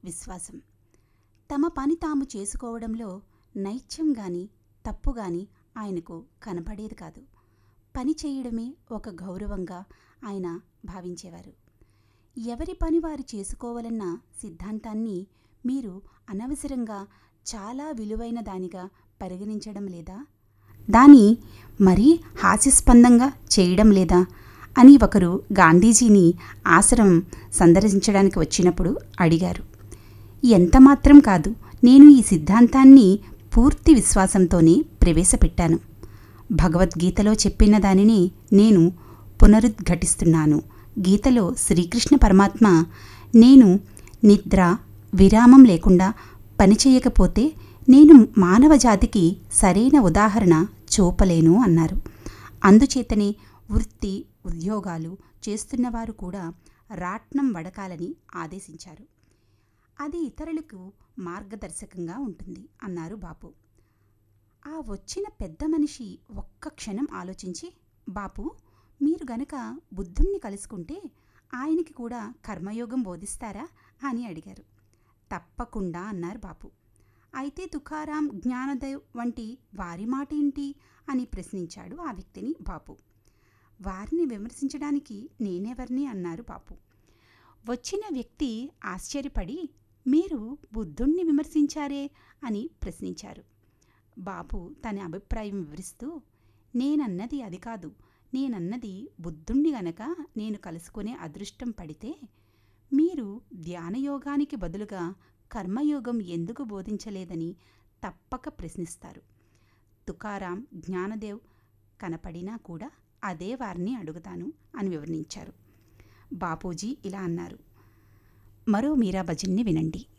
విశ్వాసం తమ పని తాము చేసుకోవడంలో నైత్యం గాని తప్పు గాని ఆయనకు కనపడేది కాదు పని చేయడమే ఒక గౌరవంగా ఆయన భావించేవారు ఎవరి పని వారు చేసుకోవాలన్న సిద్ధాంతాన్ని మీరు అనవసరంగా చాలా విలువైన దానిగా పరిగణించడం లేదా దాని మరీ హాస్యాస్పందంగా చేయడం లేదా అని ఒకరు గాంధీజీని ఆశ్రమం సందర్శించడానికి వచ్చినప్పుడు అడిగారు ఎంతమాత్రం కాదు నేను ఈ సిద్ధాంతాన్ని పూర్తి విశ్వాసంతోనే ప్రవేశపెట్టాను భగవద్గీతలో చెప్పిన దానిని నేను పునరుద్ఘటిస్తున్నాను గీతలో శ్రీకృష్ణ పరమాత్మ నేను నిద్ర విరామం లేకుండా పనిచేయకపోతే నేను మానవ జాతికి సరైన ఉదాహరణ చూపలేను అన్నారు అందుచేతనే వృత్తి ఉద్యోగాలు చేస్తున్నవారు కూడా రాట్నం వడకాలని ఆదేశించారు అది ఇతరులకు మార్గదర్శకంగా ఉంటుంది అన్నారు బాపు ఆ వచ్చిన పెద్ద మనిషి ఒక్క క్షణం ఆలోచించి బాపు మీరు గనక బుద్ధుణ్ణి కలుసుకుంటే ఆయనకి కూడా కర్మయోగం బోధిస్తారా అని అడిగారు తప్పకుండా అన్నారు బాపు అయితే తుకారాం జ్ఞానదేవ్ వంటి వారి మాట ఏంటి అని ప్రశ్నించాడు ఆ వ్యక్తిని బాపు వారిని విమర్శించడానికి నేనెవరిని అన్నారు బాపు వచ్చిన వ్యక్తి ఆశ్చర్యపడి మీరు బుద్ధుణ్ణి విమర్శించారే అని ప్రశ్నించారు బాపు తన అభిప్రాయం వివరిస్తూ నేనన్నది అది కాదు నేనన్నది బుద్ధుణ్ణి గనక నేను కలుసుకునే అదృష్టం పడితే మీరు ధ్యానయోగానికి బదులుగా కర్మయోగం ఎందుకు బోధించలేదని తప్పక ప్రశ్నిస్తారు తుకారాం జ్ఞానదేవ్ కనపడినా కూడా అదే వారిని అడుగుతాను అని వివరించారు బాపూజీ ఇలా అన్నారు మరో మీరా భజన్ని వినండి